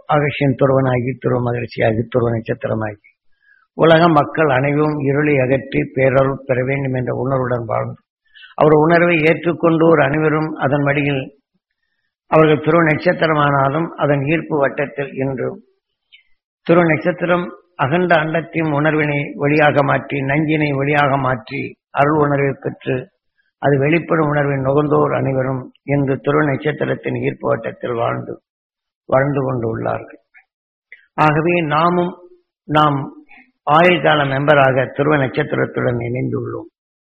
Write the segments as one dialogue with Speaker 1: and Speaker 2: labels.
Speaker 1: அகசியன் துருவனாகி துருவ மகிழ்ச்சியாகி துருவ நட்சத்திரமாகி உலக மக்கள் அனைவரும் இருளை அகற்றி பேரருள் பெற வேண்டும் என்ற உணர்வுடன் வாழ்ந்து அவர் உணர்வை ஏற்றுக்கொண்டோர் அனைவரும் அதன் வழியில் அவர்கள் துருவ நட்சத்திரமானாலும் அதன் ஈர்ப்பு வட்டத்தில் இன்று துருவ நட்சத்திரம் அகண்ட அண்டத்தின் உணர்வினை ஒளியாக மாற்றி நஞ்சினை ஒளியாக மாற்றி அருள் உணர்வை பெற்று அது வெளிப்படும் உணர்வின் நுகர்ந்தோர் அனைவரும் இன்று துருவ நட்சத்திரத்தின் ஈர்ப்பு வட்டத்தில் வாழ்ந்து வாழ்ந்து கொண்டு உள்ளார்கள் ஆகவே நாமும் நாம் ஆயுள் கால மெம்பராக துருவ நட்சத்திரத்துடன் இணைந்துள்ளோம்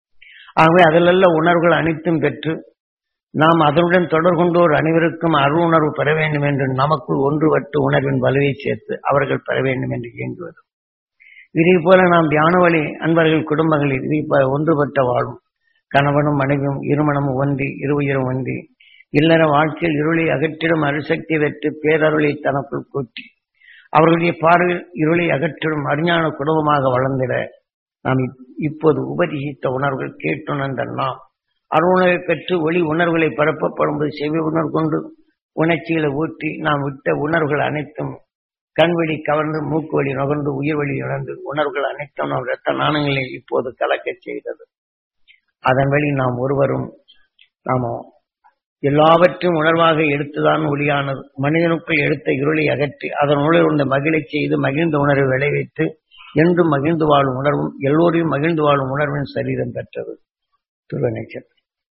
Speaker 1: ஆகவே அதிலுள்ள உணர்வுகள் அனைத்தும் பெற்று நாம் அதனுடன் தொடர்பு கொண்டோர் அனைவருக்கும் அருள் உணர்வு பெற வேண்டும் என்று நமக்குள் ஒன்றுபட்டு உணர்வின் வலுவை சேர்த்து அவர்கள் பெற வேண்டும் என்று இயங்குவது இதே போல நாம் தியான வழி அன்பர்கள் குடும்பங்களில் இதை போல ஒன்றுபட்ட வாழும் கணவனும் மனைவியும் இருமணமும் ஒன்றி இருவுயிரும் ஒன்றி இல்லற வாழ்க்கையில் இருளை அகற்றிடும் அருசக்தி வெற்று பேரருளை தனக்குள் கூட்டி அவர்களுடைய பார்வையில் இருளை அகற்றிடும் அறிஞான குடும்பமாக வளர்ந்திட நாம் இப்போது உபதேசித்த உணர்வுகள் கேட்டுணர்ந்த நாம் அருணரை பெற்று ஒளி உணர்வுகளை பரப்பப்படும்போது செவி உணர்வு கொண்டு உணர்ச்சிகளை ஊற்றி நாம் விட்ட உணர்வுகள் அனைத்தும் கண்வெளி கவர்ந்து மூக்கு வழி நுகர்ந்து உயிர் வழி இழந்து உணர்வுகள் அனைத்தும் நம் இரத்த நாணங்களை இப்போது கலக்கச் செய்தது அதன் வழி நாம் ஒருவரும் நாம எல்லாவற்றையும் உணர்வாக எடுத்துதான் ஒளியானது மனிதனுக்குள் எடுத்த இருளை அகற்றி அதன் உணர்வு மகிழச் செய்து மகிழ்ந்த உணர்வை விளைவித்து என்றும் மகிழ்ந்து வாழும் உணர்வும் எல்லோரையும் மகிழ்ந்து வாழும் உணர்வின் சரீரம் பெற்றது துருவ நட்சத்திரம்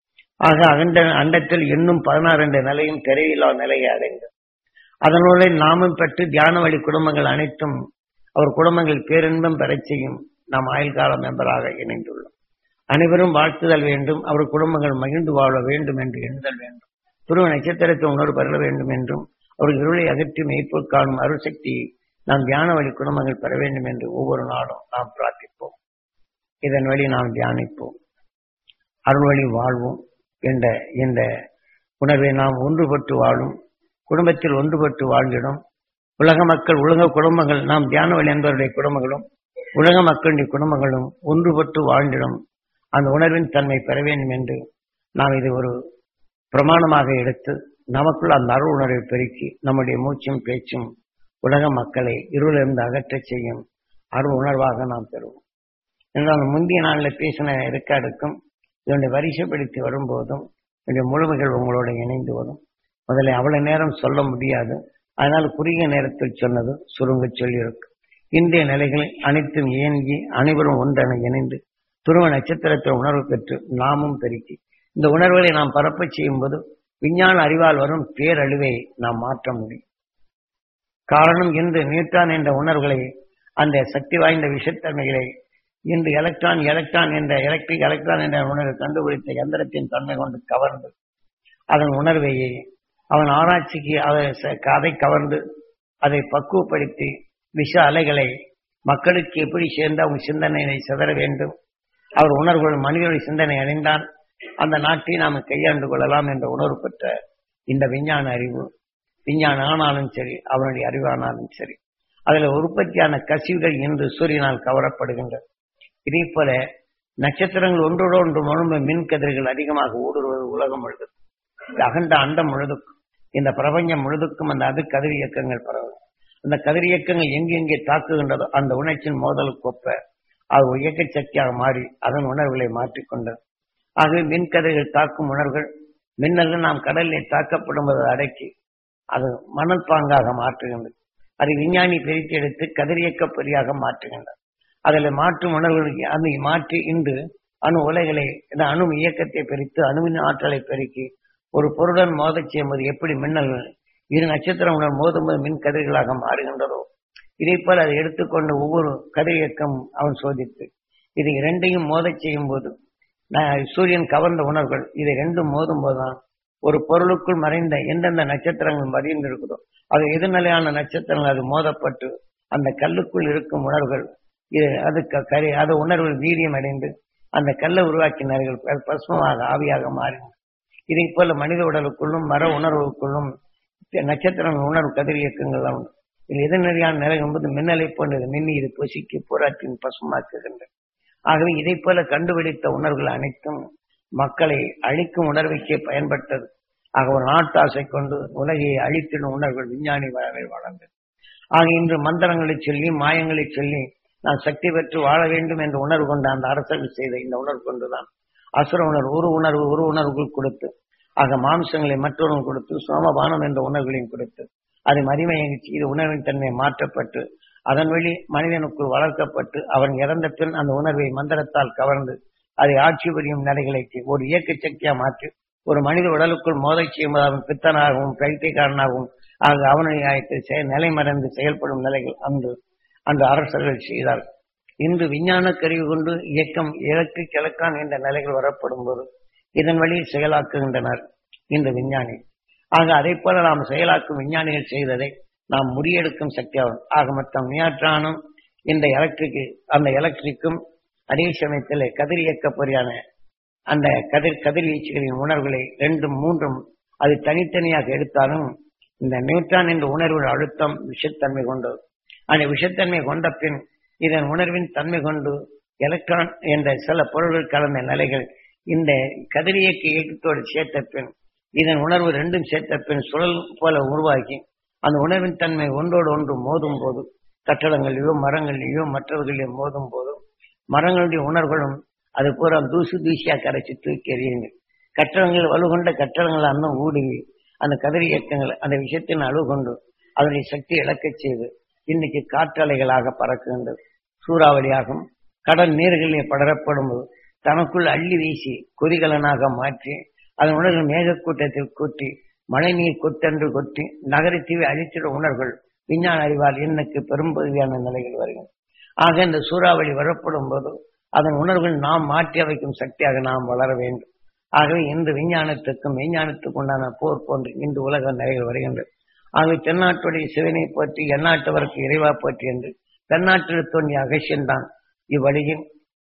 Speaker 1: ஆக அகண்ட அண்டத்தில் இன்னும் பதினாறு என்ற நிலையும் திரையில்லா நிலையை அடைந்தது அதனுடைய நாமும் பெற்று தியான வழி குடும்பங்கள் அனைத்தும் அவர் குடும்பங்கள் பேரின்பம் பெறச் செய்யும் நாம் ஆயுள் கால மெம்பராக இணைந்துள்ளோம் அனைவரும் வாழ்த்துதல் வேண்டும் அவர் குடும்பங்கள் மகிழ்ந்து வாழ வேண்டும் என்று எண்ணுதல் வேண்டும் துருவ நட்சத்திரத்தை உணர்வு பெற வேண்டும் என்றும் அவர் இருளை அகற்றி மெய்ப்போர் காணும் அருள் சக்தியை நாம் தியான வழி குடும்பங்கள் பெற வேண்டும் என்று ஒவ்வொரு நாளும் நாம் பிரார்த்திப்போம் இதன் வழி நாம் தியானிப்போம் அருள் வழி வாழ்வோம் என்ற இந்த உணர்வை நாம் ஒன்றுபட்டு வாழும் குடும்பத்தில் ஒன்றுபட்டு வாழ்ந்திடும் உலக மக்கள் உலக குடும்பங்கள் நாம் தியான வழி என்பவருடைய குடும்பங்களும் உலக மக்களுடைய குடும்பங்களும் ஒன்றுபட்டு வாழ்ந்திடும் அந்த உணர்வின் தன்மை பெற வேண்டும் என்று நாம் இது ஒரு பிரமாணமாக எடுத்து நமக்குள் அந்த அருள் உணர்வை பெருக்கி நம்முடைய மூச்சும் பேச்சும் உலக மக்களை இருளிலிருந்து அகற்றச் செய்யும் அருள் உணர்வாக நாம் பெறுவோம் என்றால் முந்தைய நாளில் பேசின ரெக்கார்டுக்கும் இதனுடைய வரிசைப்படுத்தி வரும்போதும் என்னுடைய முழுமைகள் உங்களோட இணைந்து வரும் முதல்ல அவ்வளவு நேரம் சொல்ல முடியாது அதனால் குறுகிய நேரத்தில் சொன்னது சுருங்க சொல்லியிருக்கு இன்றைய நிலைகளில் அனைத்தும் இயங்கி அனைவரும் ஒன்றென இணைந்து துருவ நட்சத்திரத்தில் உணர்வு பெற்று நாமும் பெருக்கி இந்த உணர்வுகளை நாம் பரப்பச் செய்யும்போது விஞ்ஞான அறிவால் வரும் பேரழிவை நாம் மாற்ற முடியும் காரணம் இன்று நியூட்ரான் என்ற உணர்வுகளை அந்த சக்தி வாய்ந்த விஷத்தன்மைகளை இன்று எலக்ட்ரான் எலக்ட்ரான் என்ற எலக்ட்ரிக் எலக்ட்ரான் என்ற உணர்வை கண்டுபிடித்த எந்திரத்தின் தன்மை கொண்டு கவர்ந்து அதன் உணர்வையே அவன் ஆராய்ச்சிக்கு அதை அதை கவர்ந்து அதை பக்குவப்படுத்தி விஷ அலைகளை மக்களுக்கு எப்படி சேர்ந்து அவங்க சிந்தனையை சிதற வேண்டும் அவர் உணர்வுகள் மனிதனுடைய சிந்தனை அடைந்தால் அந்த நாட்டை நாம் கையாண்டு கொள்ளலாம் என்ற உணர்வு பெற்ற இந்த விஞ்ஞான அறிவு விஞ்ஞானம் ஆனாலும் சரி அவனுடைய அறிவானாலும் சரி அதில் உற்பத்தியான கசிவுகள் இன்று சூரியனால் கவரப்படுகின்றன இதே போல நட்சத்திரங்கள் ஒன்றோடு ஒன்று முழுமை மின் கதிர்கள் அதிகமாக ஊடுருவது உலகம் முழுதும் இந்த அகண்ட அண்டம் முழுதுக்கும் இந்த பிரபஞ்சம் முழுதுக்கும் அந்த அது கதிர் இயக்கங்கள் பரவும் அந்த கதிர் இயக்கங்கள் எங்கெங்கே தாக்குகின்றதோ அந்த உணர்ச்சியின் மோதலுக்கு ஒப்ப அது இயக்க சக்தியாக மாறி அதன் உணர்வுகளை மாற்றிக்கொண்டது ஆகவே மின்கதிர்கள் தாக்கும் உணர்வுகள் மின்னல்கள் நாம் கடலில் தாக்கப்படும் போது அடக்கி அது மணல் பாங்காக மாற்றுகின்றது அதை விஞ்ஞானி பிரித்து எடுத்து கதிரியக்க பொறியாக மாற்றுகின்றது அதில் மாற்றும் உணர்வுகளுக்கு அதை மாற்றி இன்று அணு உலைகளை இந்த அணு இயக்கத்தை பிரித்து அணுவின் ஆற்றலை பெருக்கி ஒரு பொருளுடன் மோதச் செய்யும்போது எப்படி மின்னல்கள் இரு நட்சத்திரங்களுடன் மோதும்போது மின் கதிர்களாக மாறுகின்றதோ இதை போல அதை எடுத்துக்கொண்டு ஒவ்வொரு கதிர் இயக்கம் அவன் சோதித்து இதை இரண்டையும் மோதச் செய்யும் போது சூரியன் கவர்ந்த உணர்வுகள் இதை ரெண்டும் மோதும் போதுதான் ஒரு பொருளுக்குள் மறைந்த எந்தெந்த நட்சத்திரங்கள் மறைந்து இருக்குதோ அது எதிர்நிலையான நட்சத்திரங்கள் அது மோதப்பட்டு அந்த கல்லுக்குள் இருக்கும் உணர்வுகள் இது அது கரி அது உணர்வுகள் வீரியம் அடைந்து அந்த கல்லை உருவாக்கினார்கள் பசுமமாக ஆவியாக மாறின இதை போல மனித உடலுக்குள்ளும் மர உணர்வுக்குள்ளும் நட்சத்திரங்கள் உணர்வு கதிர் இயக்கங்கள்லாம் உண்டு இது எதிர்நிலையான நிலை என்பது மின்னலை போன்றது மின்னி இது பொசிக்கு போராட்டின் பசுமாக்குகின்றன ஆகவே இதை போல கண்டுபிடித்த உணர்வுகள் அனைத்தும் மக்களை அழிக்கும் உணர்வுக்கே பயன்பட்டது ஆக ஒரு நாட்டாசை கொண்டு உலகையை அழித்திடும் உணர்வுகள் விஞ்ஞானி வளரை வளர்ந்தது ஆக இன்று மந்திரங்களை சொல்லி மாயங்களை சொல்லி நான் சக்தி பெற்று வாழ வேண்டும் என்ற உணர்வு கொண்ட அந்த அரசர்கள் செய்த இந்த உணர்வு கொண்டுதான் அசுர உணர்வு ஒரு உணர்வு ஒரு உணர்வுகள் கொடுத்து ஆக மாம்சங்களை மற்றொரு கொடுத்து சோமபானம் என்ற உணர்வுகளையும் கொடுத்து அதை மதிமையை செய்து உணர்வின் தன்மை மாற்றப்பட்டு அதன் வழி மனிதனுக்குள் வளர்க்கப்பட்டு அவன் இறந்த பின் அந்த உணர்வை மந்திரத்தால் கவர்ந்து அதை ஆட்சி புரியும் நிலைகளை ஒரு இயக்க சக்தியா மாற்றி ஒரு மனித உடலுக்குள் மோதை செய்யும்போது அவன் பித்தனாகவும் பைத்தியக்காரனாகவும் ஆக அவனுடைய நிலை மறந்து செயல்படும் நிலைகள் அன்று அந்த அரசர்கள் செய்தார் இன்று விஞ்ஞான கருவி கொண்டு இயக்கம் இலக்கு கிழக்கான் என்ற நிலைகள் வரப்படும் போது இதன் வழியில் செயலாக்குகின்றனர் இந்த விஞ்ஞானி ஆக அதை போல நாம் செயலாக்கும் விஞ்ஞானிகள் செய்ததை நாம் முறியெடுக்கும் சக்தியாகும் ஆக மொத்தம் நியாற்றானும் இந்த எலக்ட்ரிக்கு அந்த எலக்ட்ரிக்கும் அதே சமயத்தில் கதிர் இயக்க பொறியான அந்த கதிர் கதிர்வீச்சுகளின் உணர்வுகளை ரெண்டும் மூன்றும் அது தனித்தனியாக எடுத்தாலும் இந்த நியூட்ரான் என்ற உணர்வு அழுத்தம் விஷத்தன்மை கொண்டது அந்த விஷத்தன்மை கொண்ட பின் இதன் உணர்வின் தன்மை கொண்டு எலக்ட்ரான் என்ற சில பொருள்கள் கலந்த நிலைகள் இந்த கதிரியக்க இயக்கத்தோடு சேர்த்த பின் இதன் உணர்வு ரெண்டும் சேர்த்த பின் சுழல் போல உருவாக்கி அந்த உணர்வின் தன்மை ஒன்றோடு ஒன்று மோதும் போது கட்டடங்களிலோ மரங்களிலேயோ மற்றவர்களிலேயோ மோதும் போதும் மரங்களுடைய உணர்வுகளும் அது பூரா தூசு தூசியா கரைச்சி தூக்கி எறியுங்க கட்டடங்கள் வலுகொண்ட கட்டடங்கள் அன்னும் ஊடுவி அந்த கதிர் இயக்கங்கள் அந்த விஷயத்தின் அளவு கொண்டு அதனுடைய சக்தி இழக்கச் செய்து இன்னைக்கு காற்றலைகளாக பறக்குகின்றது சூறாவளியாகும் கடல் நீர்களிலே படரப்படும் போது தனக்குள் அள்ளி வீசி கொதிகலனாக மாற்றி அதன் உணர்வு மேகக்கூட்டத்தில் கூட்டி மழை நீர் கொத்தென்று கொட்டி நகரத்தீவை அழித்திட உணர்வுகள் விஞ்ஞான அறிவால் இன்னைக்கு பெரும்பகுதியான நிலைகள் வருகிறது ஆக இந்த சூறாவளி வரப்படும் போது அதன் உணர்வுகள் நாம் மாற்றி அமைக்கும் சக்தியாக நாம் வளர வேண்டும் ஆகவே இன்று விஞ்ஞானத்துக்கும் விஞ்ஞானத்துக்கு உண்டான போர் போன்று இன்று உலக நிலைகள் வருகின்றது ஆகவே தென்னாட்டுடைய சிவனை பற்றி எந்நாட்டவருக்கு இறைவா பற்றி என்று தென்னாட்டில் தோன்றிய அகசியன் தான் இவ்வழியில்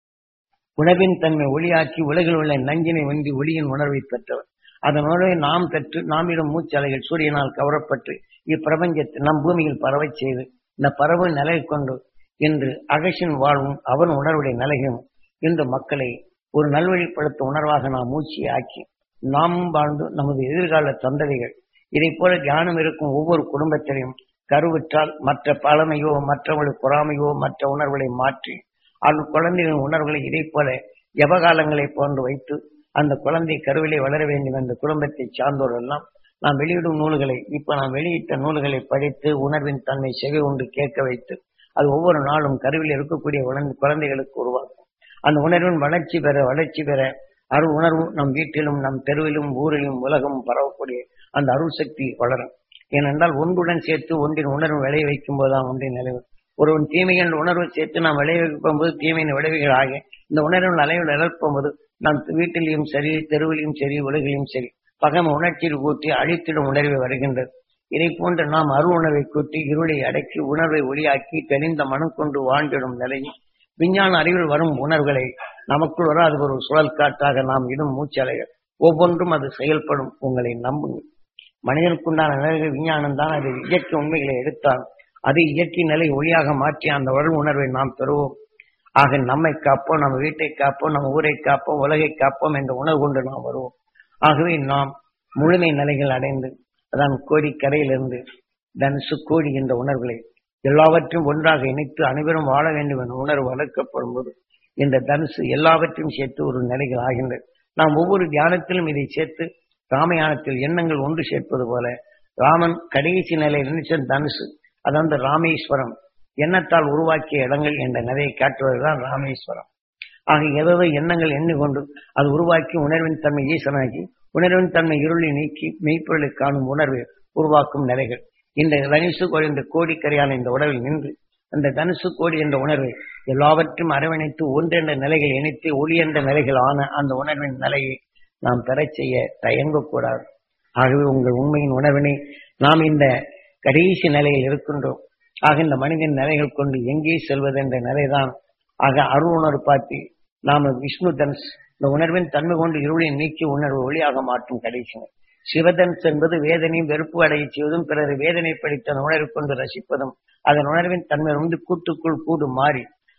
Speaker 1: உணவின் தன்மை ஒளியாக்கி உலகில் உள்ள நஞ்சினை ஒன்றி ஒளியின் உணர்வை பெற்றவர் அதன் உணர்வை நாம் பெற்று நாமிடம் மூச்சலைகள் சூரியனால் கவரப்பட்டு இப்பிரபஞ்சத்தை நம் பூமியில் பரவச் செய்து இந்த பறவை நிலை கொண்டு இன்று அகசின் வாழ்வும் அவன் உணர்வுடைய நிலையும் இன்று மக்களை ஒரு நல்வழிப்படுத்த உணர்வாக நாம் மூச்சியை ஆக்கி நாமும் வாழ்ந்து நமது எதிர்கால சந்ததிகள் இதை போல தியானம் இருக்கும் ஒவ்வொரு குடும்பத்திலையும் கருவுற்றால் மற்ற பழமையோ மற்றவர்களுடைய பொறாமையோ மற்ற உணர்வுகளை மாற்றி அந்த குழந்தைகளின் உணர்வுகளை இதை போல எவகாலங்களை போன்று வைத்து அந்த குழந்தை கருவிலே வளர வேண்டும் என்ற குடும்பத்தை சார்ந்தோர் எல்லாம் நாம் வெளியிடும் நூல்களை இப்ப நாம் வெளியிட்ட நூல்களை படித்து உணர்வின் தன்மை செவி உண்டு கேட்க வைத்து அது ஒவ்வொரு நாளும் கருவில் இருக்கக்கூடிய குழந்தைகளுக்கு உருவாக்கும் அந்த உணர்வின் வளர்ச்சி பெற வளர்ச்சி பெற அருள் உணர்வு நம் வீட்டிலும் நம் தெருவிலும் ஊரிலும் உலகமும் பரவக்கூடிய அந்த அருள் சக்தி வளரும் ஏனென்றால் ஒன்றுடன் சேர்த்து ஒன்றின் உணர்வு விளைய வைக்கும் போதுதான் ஒன்றின் நிலைவு ஒருவன் தீமை என்ற உணர்வை சேர்த்து நாம் விளைய வைக்கும் போது தீமையின் விளைவுகள் ஆக இந்த உணர்வின் அலைவில் இழப்பும் போது நம் வீட்டிலையும் சரி தெருவிலையும் சரி உலகிலும் சரி பகம உணர்ச்சியில் கூட்டி அழித்திடும் உணர்வை வருகின்றது இதை போன்று நாம் அரு உணர்வை கூட்டி இருளை அடக்கி உணர்வை ஒளியாக்கி தெளிந்த மனம் கொண்டு வாழ்ந்திடும் நிலையில் விஞ்ஞான அறிவில் வரும் உணர்வுகளை நமக்குள் வர அது ஒரு சுழல் காற்றாக நாம் இடும் மூச்சலைகள் ஒவ்வொன்றும் அது செயல்படும் உங்களை நம்புங்கள் மனிதனுக்குண்டான நிலைகள் விஞ்ஞானம் தான் அது இயற்கை உண்மைகளை எடுத்தால் அது இயற்கை நிலை ஒளியாக மாற்றி அந்த உடல் உணர்வை நாம் பெறுவோம் ஆக நம்மை காப்போம் நம்ம வீட்டை காப்போம் நம்ம ஊரை காப்போம் உலகை காப்போம் என்ற உணர்வு கொண்டு நாம் வருவோம் ஆகவே நாம் முழுமை நிலைகள் அடைந்து அதான் கோடி கரையிலிருந்து தனுசு கோடி என்ற உணர்வுகளை எல்லாவற்றையும் ஒன்றாக இணைத்து அனைவரும் வாழ வேண்டும் என்ற உணர்வு வளர்க்கப்படும் போது இந்த தனுசு எல்லாவற்றையும் சேர்த்து ஒரு நிலைகள் ஆகின்றது நாம் ஒவ்வொரு தியானத்திலும் இதை சேர்த்து ராமயானத்தில் எண்ணங்கள் ஒன்று சேர்ப்பது போல ராமன் கடைசி நிலையில் நினைச்ச தனுசு அதாவது ராமேஸ்வரம் எண்ணத்தால் உருவாக்கிய இடங்கள் என்ற நிலையை காட்டுவதுதான் ராமேஸ்வரம் ஆக ஏதோ எண்ணங்கள் எண்ணிக்கொண்டு அது உருவாக்கி உணர்வின் தன்மை ஈசனாக்கி உணர்வின் தன்மை இருளை நீக்கி மெய்ப்பொருளை காணும் உணர்வை உருவாக்கும் நிலைகள் இந்த தனுசு கோடி இந்த கோடிக்கரையான இந்த உடலில் நின்று அந்த தனுசு கோடி என்ற உணர்வை எல்லாவற்றையும் அரவணைத்து ஒன்றென்ற நிலைகள் இணைத்து ஒளி என்ற நிலைகள் ஆன அந்த உணர்வின் நிலையை நாம் பெறச் செய்ய தயங்கக்கூடாது ஆகவே உங்கள் உண்மையின் உணர்வினை நாம் இந்த கடைசி நிலையில் இருக்கின்றோம் ஆக இந்த மனிதன் நிலைகள் கொண்டு எங்கே செல்வது என்ற நிலைதான் ஆக அருள் உணர்வு பார்த்து நாம விஷ்ணு தன்ஸ் இந்த உணர்வின் தன்மை கொண்டு இருளை நீக்கி உணர்வு ஒளியாக மாற்றும் கடைசி சிவதன்ஸ் என்பது வேதனையும் வெறுப்பு அடைய செய்வதும் பிறர் வேதனை படித்த உணர்வு கொண்டு ரசிப்பதும் அதன் உணர்வின் தன்மை வந்து கூட்டுக்குள் கூடு மாறி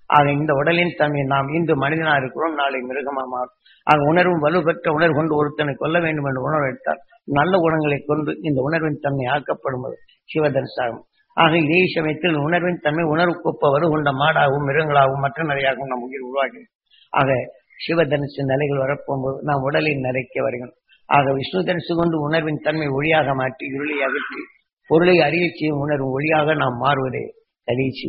Speaker 1: ஆக இந்த உடலின் தன்மை நாம் இன்று மனிதனா இருக்கிறோம் நாளை மிருகமா மாறும் ஆக உணர்வும் வலுப்பெற்ற உணர்வு கொண்டு ஒருத்தனை கொல்ல வேண்டும் என்ற உணர்வு எடுத்தால் நல்ல குணங்களை கொண்டு இந்த உணர்வின் தன்மை ஆக்கப்படுவது சிவதர்சாகும் ஆக இதே சமயத்தில் உணர்வின் தன்மை உணர்வுக்கொப்ப வருகொண்ட மாடாகவும் மிருகங்களாகவும் மற்ற நிறையாகவும் நம் உயிர் உருவாகி ஆக சிவதனுசு நிலைகள் வரப்போகும்போது நாம் உடலின் நிலைக்க வருகிறோம் ஆக விஷ்ணு தனுசு கொண்டு உணர்வின் தன்மை ஒளியாக மாற்றி இருளை அகற்றி பொருளை அறிய செய்யும் உணர்வு ஒளியாக நாம் மாறுவதே கடைசி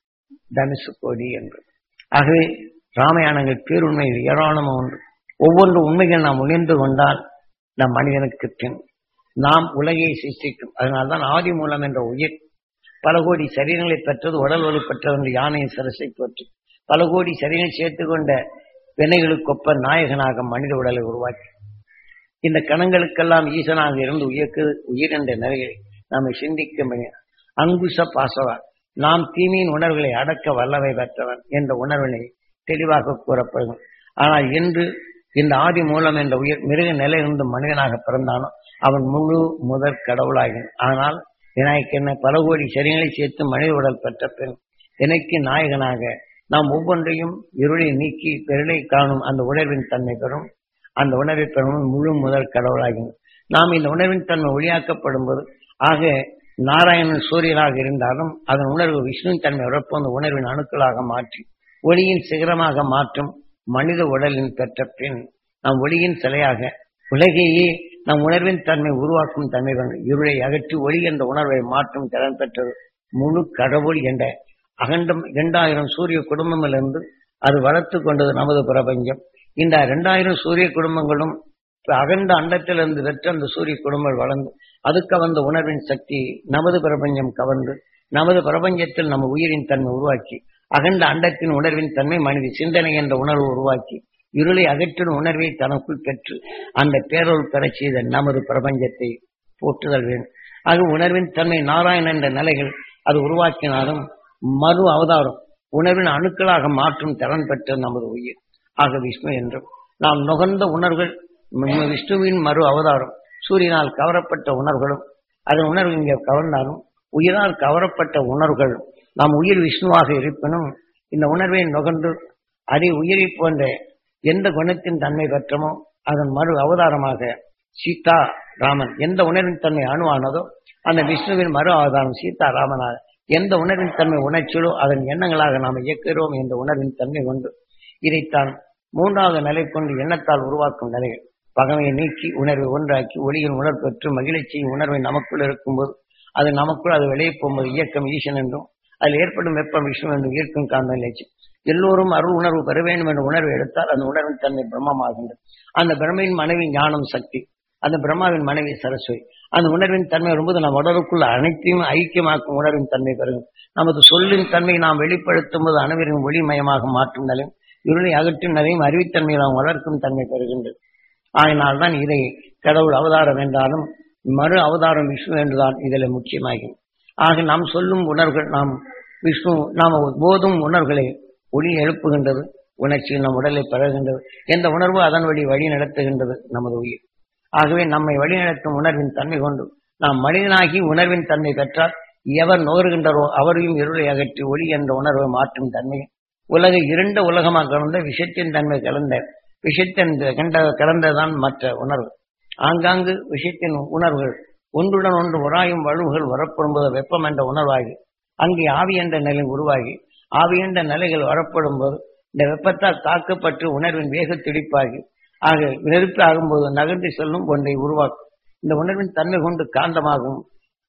Speaker 1: தனுசு கோடி என்று ஆகவே ராமாயணங்கள் பேருண்மையில் ஏராளமாக உண்டு ஒவ்வொன்று உண்மைகள் நாம் உணர்ந்து கொண்டால் நம் மனிதனுக்கு பின் நாம் உலகை சிருஷ்டிக்கும் அதனால்தான் ஆதி மூலம் என்ற உயிர் பல கோடி சரீரங்களை பெற்றது உடல் வலு பெற்றது யானையின் சரசை போற்றி பல கோடி சரீரங்கள் சேர்த்து கொண்ட வினைகளுக்கொப்ப நாயகனாக மனித உடலை உருவாக்கி இந்த கணங்களுக்கெல்லாம் ஈசனாக இருந்து உயர்க்கு உயிர் என்ற நிலையை நம்மை சிந்திக்க முடியும் அங்குச பாசவா நாம் தீமையின் உணர்வுகளை அடக்க வல்லவை பெற்றவன் என்ற உணர்வினை தெளிவாக கூறப்படும் ஆனால் இன்று இந்த ஆதி மூலம் என்ற உயிர் மிருக நிலையிலிருந்து மனிதனாக பிறந்தானோ அவன் முழு முதற் கடவுளாகின் ஆனால் எனக்கு என்ன பல கோடி சரியங்களை சேர்த்து மனித உடல் பெற்ற பின் எனக்கு நாயகனாக நாம் ஒவ்வொன்றையும் இருளை நீக்கி பெருளை காணும் அந்த உணர்வின் தன்மை பெறும் அந்த உணர்வை பெறும் முழு முதல் கடவுளாகின் நாம் இந்த உணர்வின் தன்மை ஒளியாக்கப்படும் போது ஆக நாராயணன் சூரியனாக இருந்தாலும் அதன் உணர்வு விஷ்ணுவின் தன்மை உறப்பு அந்த உணர்வின் அணுக்களாக மாற்றி ஒளியின் சிகரமாக மாற்றும் மனித உடலின் பெற்ற பின் நாம் ஒளியின் சிலையாக உலகையே நம் உணர்வின் தன்மை உருவாக்கும் தன்மை கொண்டு இருளை அகற்றி ஒளி என்ற உணர்வை மாற்றும் திறன் பெற்றது முழு கடவுள் என்ற அகண்டம் இரண்டாயிரம் சூரிய குடும்பமிலிருந்து அது வளர்த்து கொண்டது நமது பிரபஞ்சம் இந்த இரண்டாயிரம் சூரிய குடும்பங்களும் அகண்ட அண்டத்திலிருந்து பெற்ற அந்த சூரிய குடும்பங்கள் வளர்ந்து அதுக்கு வந்த உணர்வின் சக்தி நமது பிரபஞ்சம் கவர்ந்து நமது பிரபஞ்சத்தில் நம்ம உயிரின் தன்மை உருவாக்கி அகண்ட அண்டத்தின் உணர்வின் தன்மை மனித சிந்தனை என்ற உணர்வு உருவாக்கி இருளை அகற்றும் உணர்வை தனக்குள் பெற்று அந்த பேரொருள் பெறச் செய்த நமது பிரபஞ்சத்தை போற்றுதல் வேண்டும் ஆக உணர்வின் தன்மை நாராயணன் என்ற நிலைகள் அது உருவாக்கினாலும் மறு அவதாரம் உணர்வின் அணுக்களாக மாற்றும் திறன் பெற்ற நமது உயிர் ஆக விஷ்ணு என்றும் நாம் நுகர்ந்த உணர்வுகள் விஷ்ணுவின் மறு அவதாரம் சூரியனால் கவரப்பட்ட உணர்வுகளும் அதன் உணர்வு இங்கே கவர்ந்தாலும் உயிரால் கவரப்பட்ட உணர்வுகள் நாம் உயிர் விஷ்ணுவாக இருப்பினும் இந்த உணர்வை நுகர்ந்து அதை உயிரை போன்ற எந்த குணத்தின் தன்மை பெற்றமோ அதன் மறு அவதாரமாக சீதா ராமன் எந்த உணர்வின் தன்மை அணுவானதோ அந்த விஷ்ணுவின் மறு அவதாரம் சீதா ராமனாக எந்த உணர்வின் தன்மை உணர்ச்சியோ அதன் எண்ணங்களாக நாம் இயக்குகிறோம் என்ற உணர்வின் தன்மை கொண்டு இதைத்தான் மூன்றாவது நிலை கொண்டு எண்ணத்தால் உருவாக்கும் நிலைகள் பகமையை நீக்கி உணர்வை ஒன்றாக்கி ஒளியின் உணர்வு பெற்று மகிழ்ச்சியின் உணர்வை நமக்குள் இருக்கும்போது அது நமக்குள் அது வெளியே போகும்போது இயக்கம் ஈசன் என்றும் அதில் ஏற்படும் வெப்பம் விஷ்ணு என்று ஈர்க்கும் காந்த நிலைச்சி எல்லோரும் அருள் உணர்வு பெற வேண்டும் என்ற உணர்வை எடுத்தால் அந்த உணர்வின் தன்மை பிரம்மமாகின்றது அந்த பிரம்மையின் மனைவி ஞானம் சக்தி அந்த பிரம்மாவின் மனைவி சரஸ்வதி அந்த உணர்வின் தன்மை வரும்போது நம் உடலுக்குள்ள அனைத்தையும் ஐக்கியமாக்கும் உணர்வின் தன்மை பெறும் நமது சொல்லின் தன்மை நாம் வெளிப்படுத்தும் போது அனைவரின் ஒளிமயமாக மாற்றும் நிலையும் இருளை அகற்றும் நிலையும் அறிவித்தன்மையை நாம் வளர்க்கும் தன்மை பெறுகின்றது ஆகினால்தான் இதை கடவுள் அவதாரம் என்றாலும் மறு அவதாரம் விஷ்ணு என்றுதான் இதில் முக்கியமாகும் ஆக நாம் சொல்லும் உணர்வுகள் நாம் விஷ்ணு நாம் போதும் உணர்வுகளை ஒளி எழுப்புகின்றது உணர்ச்சி நம் உடலை பரவுகின்றது எந்த உணர்வு அதன் வழி வழி நடத்துகின்றது நமது உயிர் ஆகவே நம்மை வழிநடத்தும் உணர்வின் தன்மை கொண்டு நாம் மனிதனாகி உணர்வின் தன்மை பெற்றால் எவர் நுகர்கின்றரோ அவரையும் இருளை அகற்றி ஒளி என்ற உணர்வை மாற்றும் தன்மை உலக இரண்ட உலகமாக கலந்த விஷத்தின் தன்மை கலந்த விஷத்தின் கண்ட கலந்ததான் மற்ற உணர்வு ஆங்காங்கு விஷயத்தின் உணர்வுகள் ஒன்றுடன் ஒன்று உராயும் வலுவுகள் வரப்படும்போது வெப்பம் என்ற உணர்வாகி அங்கே ஆவி என்ற நிலை உருவாகி ஆவி என்ற நிலைகள் வரப்படும் போது இந்த வெப்பத்தால் தாக்கப்பட்டு உணர்வின் வேக துடிப்பாகி ஆக நெருப்பு ஆகும்போது நகர்ந்து செல்லும் ஒன்றை உருவாக்கும் இந்த உணர்வின் தன்மை கொண்டு காந்தமாகவும்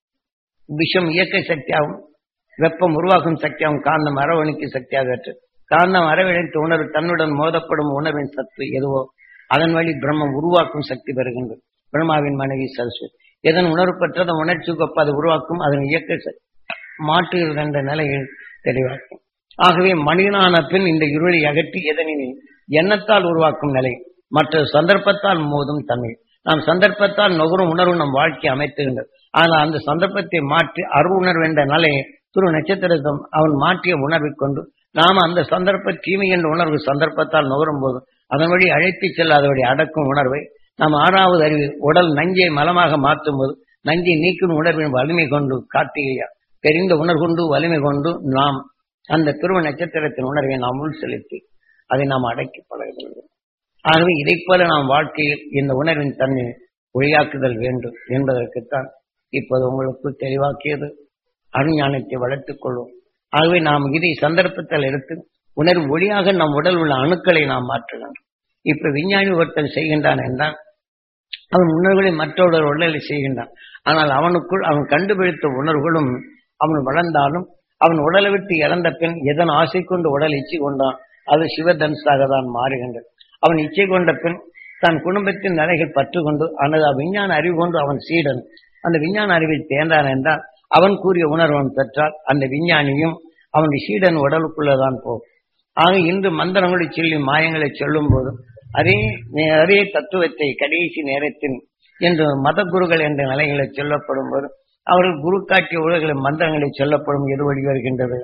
Speaker 1: விஷம் இயக்க சக்தியாகவும் வெப்பம் உருவாக்கும் சக்தியாகவும் காந்தம் அரவணைக்கு சக்தியாக காந்தம் அரவணைத்து உணர்வு தன்னுடன் மோதப்படும் உணர்வின் சத்து எதுவோ அதன் வழி பிரம்மம் உருவாக்கும் சக்தி பெறுகின்றது பிரம்மாவின் மனைவி சரஸ்வதி எதன் உணர்வு பெற்றதன் உணர்ச்சி கொப்ப அது உருவாக்கும் அதன் இயக்க மாற்றுகிறது என்ற நிலையில் தெளிவாக்கும் ஆகவே மனிதனான பின் இந்த இருளை அகற்றி எதனின் எண்ணத்தால் உருவாக்கும் நிலை மற்ற சந்தர்ப்பத்தால் மோதும் தன்மை நாம் சந்தர்ப்பத்தால் நுகரும் உணர்வு நம் வாழ்க்கை அமைத்துகின்றது ஆனால் அந்த சந்தர்ப்பத்தை மாற்றி அருள் உணர்வு என்ற நிலையை துரு நட்சத்திரத்தம் அவன் மாற்றிய உணர்வை கொண்டு நாம் அந்த சந்தர்ப்ப தீமை என்ற உணர்வு சந்தர்ப்பத்தால் நுகரும் போது அதன் வழி அழைத்து செல்லாத வழி அடக்கும் உணர்வை நாம் ஆறாவது அறிவு உடல் நஞ்சை மலமாக மாற்றும் போது நஞ்சை நீக்கும் உணர்வின் வலிமை கொண்டு கார்த்திகையா தெரிந்த உணர்வு கொண்டு வலிமை கொண்டு நாம் அந்த துருவ நட்சத்திரத்தின் உணர்வை நாம் உள் செலுத்தி அதை நாம் அடக்கி பழக வேண்டும் ஆகவே இதைப் போல நாம் வாழ்க்கையில் இந்த உணர்வின் தன்மை ஒளியாக்குதல் வேண்டும் என்பதற்குத்தான் இப்போது உங்களுக்கு தெளிவாக்கியது அருஞானத்தை வளர்த்துக் கொள்வோம் ஆகவே நாம் இதை சந்தர்ப்பத்தில் எடுத்து உணர்வு ஒளியாக நம் உடல் உள்ள அணுக்களை நாம் மாற்ற வேண்டும் இப்ப விஞ்ஞானி ஒருத்தன் செய்கின்றான் என்றால் அவன் உணர்வுகளை மற்றொரு உடலில் செய்கின்றான் ஆனால் அவனுக்குள் அவன் கண்டுபிடித்த உணர்வுகளும் அவன் வளர்ந்தாலும் அவன் உடலை விட்டு இழந்த பின் எதன் ஆசை கொண்டு உடல் இச்சை கொண்டான் அது சிவதனுசாக தான் மாறுகின்றது அவன் இச்சை கொண்ட பின் தன் குடும்பத்தின் நிலைகள் பற்று கொண்டு அல்லது விஞ்ஞான அறிவு கொண்டு அவன் சீடன் அந்த விஞ்ஞான அறிவில் தேர்ந்தான் என்றால் அவன் கூறிய உணர்வன் பெற்றால் அந்த விஞ்ஞானியும் அவனுடைய சீடன் உடலுக்குள்ளதான் போகும் ஆக இன்று மந்திரங்களை சொல்லி மாயங்களை சொல்லும் போதும் அதே அதே தத்துவத்தை கடைசி நேரத்தில் என்று மத குருகள் என்ற நிலைகளை சொல்லப்படும் போது அவர்கள் குரு காட்டிய உலகளை மந்திரங்களை சொல்லப்படும் எது வழி வருகின்றது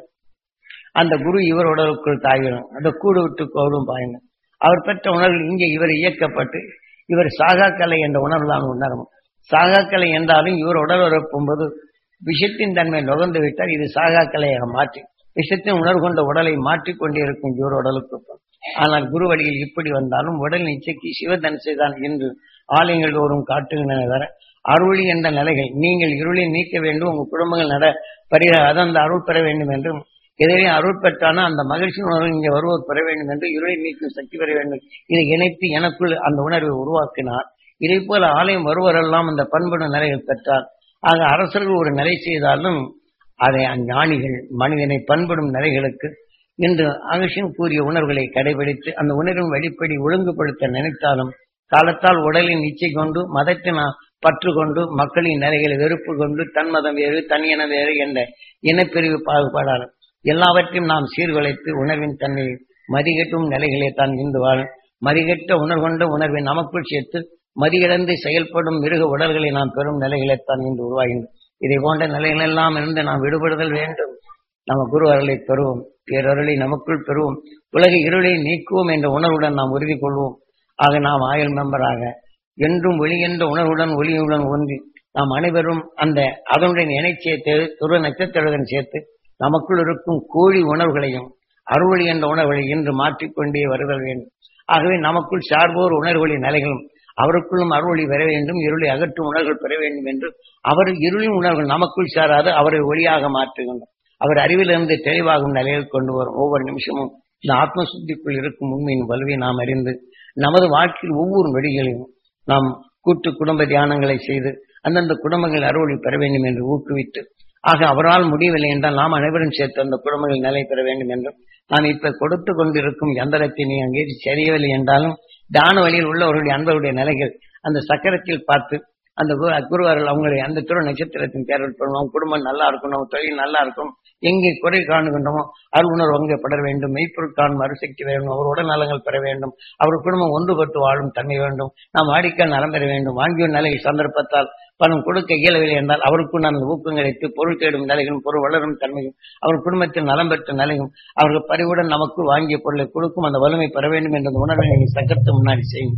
Speaker 1: அந்த குரு இவர் உடலுக்குள் தாயிடும் அந்த கூடு விட்டு கோடும் பாயினும் அவர் பெற்ற உணர்வு இங்கே இவர் இயக்கப்பட்டு இவர் சாகாக்கலை என்ற உணர்வுதான் உணரும் சாகாக்கலை என்றாலும் இவர் உடல் உறப்பும்போது விஷத்தின் தன்மை நுகர்ந்து விட்டால் இது சாகாக்கலையாக மாற்றி விஷத்தின் உணர்வு கொண்ட உடலை மாற்றிக்கொண்டே இருக்கும் இவர் உடலுக்கு ஆனால் குரு வழியில் இப்படி வந்தாலும் உடல் நிச்சைக்கு சிவதனுசை தான் என்று ஆலயங்கள் தோறும் காட்டுகின்றன தர அருளி என்ற நிலைகள் நீங்கள் இருளை நீக்க வேண்டும் உங்கள் குடும்பங்கள் நட பரிகார அது அந்த அருள் பெற வேண்டும் என்றும் எதிரே அருள் பெற்றானா அந்த மகிழ்ச்சி உணர்வு இங்கே வருவோர் பெற வேண்டும் என்று இருளை நீக்கும் சக்தி பெற வேண்டும் இதை இணைத்து எனக்குள் அந்த உணர்வை உருவாக்கினார் இதை போல ஆலயம் வருவரெல்லாம் அந்த பண்புடன் நிலைகள் பெற்றார் ஆக அரசர்கள் ஒரு நிலை செய்தாலும் அதை அஞ்ஞானிகள் மனிதனை பண்படும் நிலைகளுக்கு இன்று அகசியம் கூறிய உணர்வுகளை கடைபிடித்து அந்த உணர்வின் வெளிப்படி ஒழுங்குபடுத்த நினைத்தாலும் காலத்தால் உடலின் இச்சை கொண்டு மதத்தின் பற்று கொண்டு மக்களின் நிலைகளை வெறுப்பு கொண்டு தன் மதம் வேறு தனியன வேறு என்ற இனப்பிரிவு பாகுபாடால் எல்லாவற்றையும் நாம் சீர்குலைத்து உணர்வின் தன்மை மதிகட்டும் நிலைகளே தான் இன்று வாழும் மதிகட்ட உணர்கொண்ட உணர்வை நமக்குள் சேர்த்து மதியிழந்து செயல்படும் மிருக உடல்களை நாம் பெறும் நிலைகளைத்தான் இன்று உருவாகின்றோம் இதை போன்ற நிலைகளெல்லாம் இருந்து நாம் விடுபடுதல் வேண்டும் நம்ம குரு அருளை பெறுவோம் பேரருளை நமக்குள் பெறுவோம் உலக இருளை நீக்குவோம் என்ற உணர்வுடன் நாம் உறுதி கொள்வோம் ஆக நாம் ஆயுள் மெம்பராக என்றும் ஒளி என்ற உணர்வுடன் ஒளியுடன் ஒன்றி நாம் அனைவரும் அந்த அதனுடைய இணை சேர்த்து துருவ நட்சத்திரத்துடன் சேர்த்து நமக்குள் இருக்கும் கோழி உணர்வுகளையும் அறுவழி என்ற உணர்வுகளை இன்று மாற்றிக்கொண்டே வருதல் வேண்டும் ஆகவே நமக்குள் சார்போர் உணர்வுகளின் நிலைகளும் அவருக்குள்ளும் அருளி பெற வேண்டும் இருளை அகற்றும் உணர்வுகள் பெற வேண்டும் என்று அவர் இருளின் உணர்வுகள் நமக்குள் சாராது அவரை ஒளியாக மாற்றுகின்றோம் அவர் அறிவிலிருந்து தெளிவாகும் நிலையில் கொண்டு வரும் ஒவ்வொரு நிமிஷமும் இந்த ஆத்ம சுத்திக்குள் இருக்கும் உண்மையின் வலுவை நாம் அறிந்து நமது வாழ்க்கையில் ஒவ்வொரு வெடிகளையும் நாம் கூட்டு குடும்ப தியானங்களை செய்து அந்தந்த குடும்பங்கள் அறுவடை பெற வேண்டும் என்று ஊக்குவித்து ஆக அவரால் முடியவில்லை என்றால் நாம் அனைவரும் சேர்த்து அந்த குடும்பங்கள் நிலை பெற வேண்டும் என்றும் நாம் இப்ப கொடுத்து கொண்டிருக்கும் எந்திரத்தை நீ அங்கே சரியவில்லை என்றாலும் தான வழியில் உள்ளவர்களுடைய அன்பருடைய நிலைகள் அந்த சக்கரத்தில் பார்த்து அந்த குருவார்கள் அவங்களுடைய அந்த துறை நட்சத்திரத்தின் தேர்தல் பண்ணணும் அவங்க குடும்பம் நல்லா இருக்கணும் அவங்க தொழில் நல்லா இருக்கும் எங்கே குறை காணுகின்றமோ அருள் உணர்வு அங்கே படர வேண்டும் மெய்ப்பொருள் காணும் அருசக்தி வேண்டும் அவர் உடல் நலங்கள் பெற வேண்டும் அவர் குடும்பம் ஒன்றுபட்டு வாழும் தன்மை வேண்டும் நாம் வாடிக்கையால் நலம் பெற வேண்டும் வாங்கிய நிலை சந்தர்ப்பத்தால் பணம் கொடுக்க இயலவில்லை என்றால் அவருக்கும் நான் ஊக்கங்களைத்து பொருள் தேடும் நிலைகளும் பொருள் வளரும் தன்மையும் அவர் குடும்பத்தில் நலம் பெற்ற நிலையும் அவர்கள் பறிவுடன் நமக்கு வாங்கிய பொருளை கொடுக்கும் அந்த வலிமை பெற வேண்டும் என்ற உணர்வை நீங்கள் சக்கரத்து முன்னாடி செய்யும்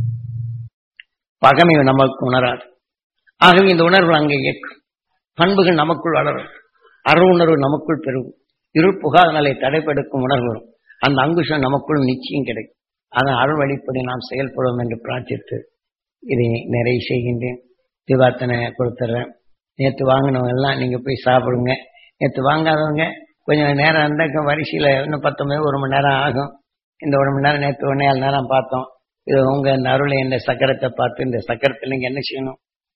Speaker 1: பகமை நமக்கு உணராது ஆகவே இந்த உணர்வு அங்கே இயக்கும் பண்புகள் நமக்குள் வளரும் அரு உணர்வு நமக்குள் பெருகும் இருள் புகாத நிலை தடைப்படுக்கும் உணர்வு வரும் அந்த அங்குஷம் நமக்குள் நிச்சயம் கிடைக்கும் அதன் அருள் வழிப்படி நாம் செயல்படுவோம் என்று பிரார்த்தித்து இதை நிறைய செய்கின்றேன் திவாத்தனை கொடுத்துட்றேன் நேற்று வாங்கினவங்க எல்லாம் நீங்க போய் சாப்பிடுங்க நேற்று வாங்காதவங்க கொஞ்சம் நேரம் இருந்தா வரிசையில இன்னும் பத்தொன்பது ஒரு மணி நேரம் ஆகும் இந்த ஒரு மணி நேரம் நேற்று ஒன்னே ஏழு நேரம் பார்த்தோம் இது உங்க இந்த அருளை இந்த சக்கரத்தை பார்த்து இந்த சக்கரத்தில் நீங்க என்ன செய்யணும்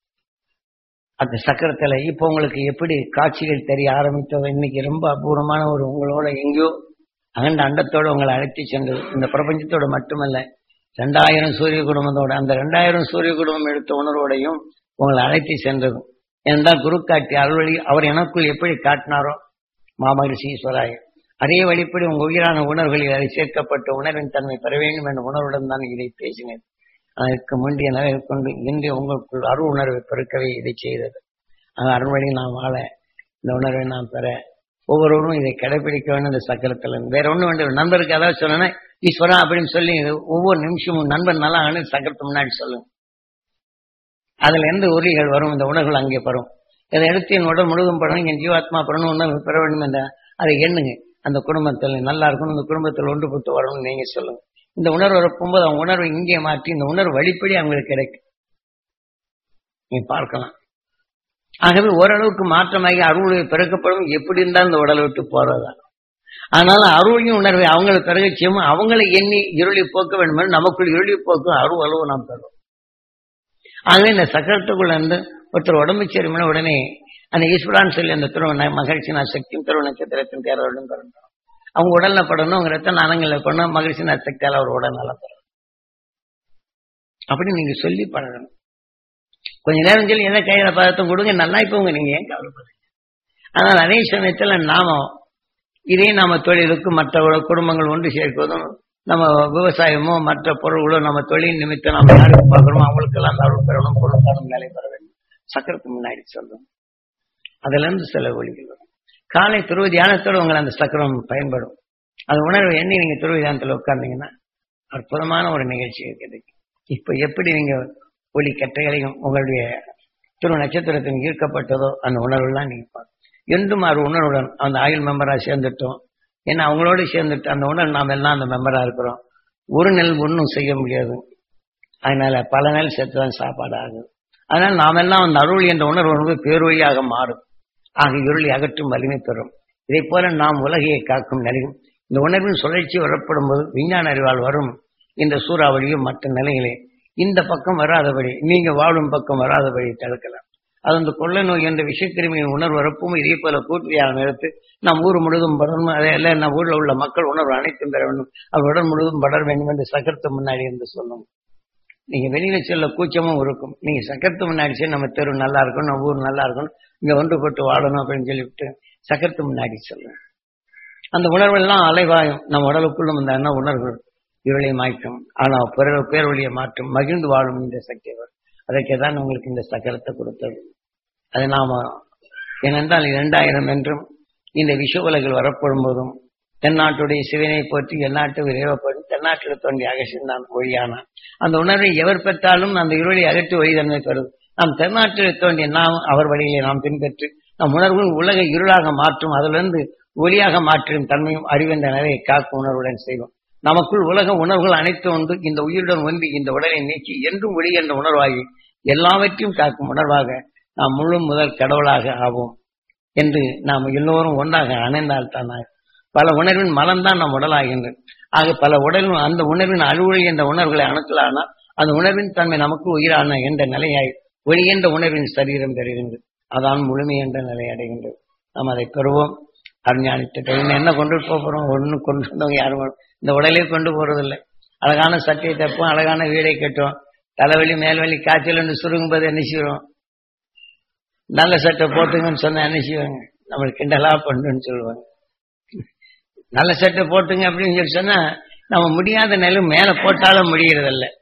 Speaker 1: அந்த சக்கரத்துல இப்ப உங்களுக்கு எப்படி காட்சிகள் தெரிய ஆரம்பித்தோ இன்னைக்கு ரொம்ப அபூர்வமான ஒரு உங்களோட எங்கேயோ அகண்ட அண்டத்தோட உங்களை அழைத்து சென்றது இந்த பிரபஞ்சத்தோட மட்டுமல்ல ரெண்டாயிரம் சூரிய குடும்பத்தோட அந்த ரெண்டாயிரம் சூரிய குடும்பம் எடுத்த உணர்வோடையும் உங்களை அழைத்து சென்றது என்றால் குரு காட்டி அருள்வழி அவர் எனக்குள் எப்படி காட்டினாரோ மாமகிழ்ச்சி ஈஸ்வராய அதே வழிப்படி உங்க உயிரான உணர்வுகளில் அதை சேர்க்கப்பட்ட உணர்வின் தன்மை பெற வேண்டும் என்ற உணர்வுடன் தான் இதை பேசினேன் அதற்கு முந்தைய நிலையை கொண்டு இன்றைய உங்களுக்குள் அருள் உணர்வை பெருக்கவே இதை செய்தது அந்த அருள்வழி நாம் வாழ இந்த உணர்வை நாம் பெற ஒவ்வொருவரும் இதை கடைபிடிக்க வேண்டும் இந்த சக்கரத்தில் வேற ஒன்றும் வேண்டும் நண்பருக்கு அதாவது சொன்னா ஈஸ்வரா அப்படின்னு சொல்லி ஒவ்வொரு நிமிஷமும் நண்பன் நல்லா ஆனு சக்கரத்து முன்னாடி சொல்லுங்க அதுல எந்த உரிகள் வரும் இந்த உணர்வுகள் அங்கே பெறும் இதை எடுத்து என் உடல் முழுதும் பெறணும் என் ஜீவாத்மா பெறணும் உணர்வு பெற வேண்டும் என்ற அதை எண்ணுங்க அந்த குடும்பத்தில் நல்லா இருக்கணும் இந்த குடும்பத்தில் ஒன்று போட்டு வரணும்னு நீங்க சொல்லுங்க இந்த உணர்வு வரப்போகும்போது அவங்க உணர்வை இங்கே மாற்றி இந்த உணர்வு வழிப்படி அவங்களுக்கு கிடைக்கும் நீ பார்க்கலாம் ஆகவே ஓரளவுக்கு மாற்றமாகி அருள் பிறக்கப்படும் எப்படி இருந்தால் இந்த உடலை விட்டு போறதா அதனால அருளின் உணர்வை அவங்களை பிறகு செய்யும் அவங்களை எண்ணி இருளி போக்க வேண்டும் என்று நமக்குள் இருளி போக்கும் அருள் அளவு நாம் பெறும் ஆகவே இந்த சக்கரத்துக்குள்ள இருந்து ஒருத்தர் உடம்பு சரிமான உடனே அந்த ஈஸ்வரான்னு சொல்லி அந்த திருவண்ண மகிழ்ச்சி நான் சக்தியும் திருவண்ண நட்சத்திரத்தின் தேர்தலும் பிறந்தோம் அவங்க உடல்ல படணும் அவங்க ரத்த நாணங்களை பண்ணணும் மகிழ்ச்சி நட்சத்திரால் அவர் உடல் நலம் பெறணும் அப்படி நீங்க சொல்லி பழகணும் கொஞ்ச நேரம் சொல்லி எதை கையில பதத்தம் கொடுங்க நல்லா இப்போங்க நீங்க ஏன் கவலைப்படுறீங்க ஆனால் அதே சமயத்துல நாம இதே நாம தொழிலுக்கு மற்ற குடும்பங்கள் ஒன்று சேர்ப்பதும் நம்ம விவசாயமோ மற்ற பொருள்களோ நம்ம தொழில் நிமித்தம் நம்ம யாருக்கு பார்க்கிறோமோ அவங்களுக்கெல்லாம் அருள் பெறணும் பொருளாதாரம் நிலை பெற வேண்டும் சக்கரத்துக்கு முன்னாடி சொல்றோம் அதுல இருந்து சில ஒளிகள் வரும் காலை துருவ தியானத்தோடு உங்களை அந்த சக்கரம் பயன்படும் அது உணர்வு எண்ணி நீங்க துருவ தியானத்துல உட்கார்ந்தீங்கன்னா அற்புதமான ஒரு நிகழ்ச்சி கிடைக்கும் இப்ப எப்படி நீங்க ஒளி கட்டைகளையும் உங்களுடைய திரு நட்சத்திரத்தின் ஈர்க்கப்பட்டதோ அந்த உணர்வுலாம் நீங்க பார்க்கணும் என்றும் அது உணர்வுடன் அந்த ஆயுள் மெம்பரா சேர்ந்துட்டோம் ஏன்னா அவங்களோட சேர்ந்துட்டு அந்த உணர்வு நாம் எல்லாம் அந்த மெம்பரா இருக்கிறோம் ஒரு நெல் ஒன்றும் செய்ய முடியாது அதனால பல நெல் சேர்த்து தான் சாப்பாடு ஆகும் அதனால நாம் எல்லாம் அந்த அருள் என்ற உணர்வு வந்து பேரொழியாக மாறும் ஆக இருளை அகற்றும் வலிமை பெறும் இதை போல நாம் உலகையை காக்கும் நிலையும் இந்த உணர்வின் சுழற்சி வரப்படும் போது விஞ்ஞான அறிவால் வரும் இந்த சூறாவளியும் மற்ற நிலைகளே இந்த பக்கம் வராதபடி நீங்க வாழும் பக்கம் வராதபடி தடுக்கலாம் அது அந்த கொள்ளை நோய் என்ற விஷக்கிருமியின் உணர்வு வரப்பும் இதே போல கூட்டியாக நிறுத்து நம் ஊர் முழுதும் படரும் அதையெல்லாம் நம் ஊரில் உள்ள மக்கள் உணர்வு அனைத்தும் பெற வேண்டும் அவர் உடல் முழுவதும் படர வேண்டும் என்று சக்கரத்து முன்னாடி இருந்து சொல்லும் நீங்க வெளியில செல்ல கூச்சமும் இருக்கும் நீங்க சக்கரத்து முன்னாடி சரி நம்ம தெரு நல்லா இருக்கணும் நம்ம ஊர் நல்லா இருக்கணும் இங்க ஒன்று போட்டு வாழணும் அப்படின்னு சொல்லிவிட்டு சக்கரத்து முன்னாடி சொல்லுங்க அந்த உணர்வெல்லாம் அலைவாயும் நம்ம உடலுக்குள்ளும் இந்த எண்ண உணர்வுகள் இருளை மாய்க்கும் ஆனா பிற பேரொழியை மாற்றும் மகிழ்ந்து வாழும் இந்த சக்தி வரும் அதற்கு தான் உங்களுக்கு இந்த சக்கரத்தை கொடுத்தது அதை நாம ஏனென்றால் இரண்டாயிரம் என்றும் இந்த விஷ உலகில் வரப்படும் போதும் தென்னாட்டுடைய சிவனை போற்றி எந்நாட்டு விரைவப்படும் தென்னாட்டில் தோன்றிய அகசிந்தான் ஒழியானான் அந்த உணர்வை எவர் பெற்றாலும் அந்த இருளை அகற்றி ஒளி தன்மை பெறும் நாம் தென்னாட்டில் தோன்றிய நாம் அவர் வழியை நாம் பின்பற்றி நம் உணர்வு உலக இருளாக மாற்றும் அதிலிருந்து ஒளியாக மாற்றும் தன்மையும் அறிவென்ற நிலையை காக்கும் உணர்வுடன் செய்வோம் நமக்குள் உலக உணர்வுகள் அனைத்தும் உண்டு இந்த உயிருடன் ஒன்றி இந்த உடலை நீக்கி என்றும் ஒளி என்ற உணர்வாகி எல்லாவற்றையும் காக்கும் உணர்வாக நாம் முழு முதல் கடவுளாக ஆவோம் என்று நாம் எல்லோரும் ஒன்றாக அணைந்தால் தானாக பல உணர்வின் மலம்தான் நம் உடலாகின்றது ஆக பல உடலும் அந்த உணர்வின் அலுவலி என்ற உணர்வுகளை அணுக்கலானால் அந்த உணர்வின் தன்மை நமக்கு உயிரான என்ற நிலையாய் ஒளி என்ற உணர்வின் சரீரம் பெறுகின்றது அதான் முழுமை என்ற நிலை அடைகின்றது நாம் அதை பெறுவோம் அஞ்ஞானித்த என்ன கொண்டு போறோம் ஒன்னும் கொண்டு வந்தவங்க யாரும் இந்த உடலே கொண்டு போறதில்லை அழகான சட்டையை தப்போம் அழகான வீடை கட்டுவோம் தலைவலி மேல்வலி காய்ச்சல் என்று சுருங்கும் போது என்ன செய்வோம் நல்ல சட்டை போட்டுங்கன்னு சொன்னா என்ன செய்வாங்க நம்மளுக்கு கிண்டலா பண்ணுன்னு சொல்லுவாங்க நல்ல சட்டை போட்டுங்க அப்படின்னு சொல்லி சொன்னா நம்ம முடியாத நிலை மேல போட்டாலும் முடியறதில்ல